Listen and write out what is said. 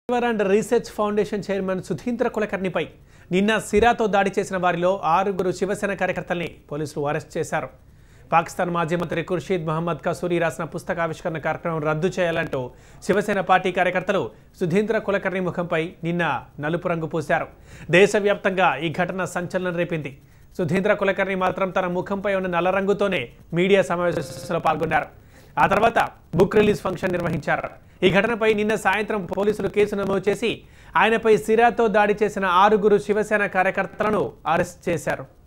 రిసర్వర్ and research foundation chairman Sudheendra కులకర్ణిపై నిన్న సిరాతో దాడి చేసిన వారిలో ఆరుగురు శివసేన కార్యకర్తల్ని పోలీసులు అరెస్ట్ చేశారు పాకిస్తాన్ మాజీ మంత్రి ఖుర్షీద్ మహమ్మద్ కసూరి రాసిన పుస్తకావిష్కరణ కార్యక్రమం రద్దు చేయాలంటూ శివసేన పార్టీ కార్యకర్తలు సుధీంద్ర కులకర్ణి ముఖంపై నిన్న నలుపు రంగు పూశారు దేశవ్యాప్తంగా ఈ ఘటన సంచలనం రేపింది సుధీంద్ర కులకర్ణి మాత్రం తన ముఖంపై ఉన్న నల్ల రంగుతోనే మీడియా సమావేశంలో పాల్గొన్నారు ఆ తర్వాత బుక్ రిలీజ్ ఫంక్షన్ నిర్వహించారు ఈ ఘటనపై నిన్న సాయంత్రం పోలీసులు కేసు నమోదు చేసి ఆయనపై సిరాతో దాడి చేసిన ఆరుగురు శివసేన కార్యకర్తలను అరెస్ట్ చేశారు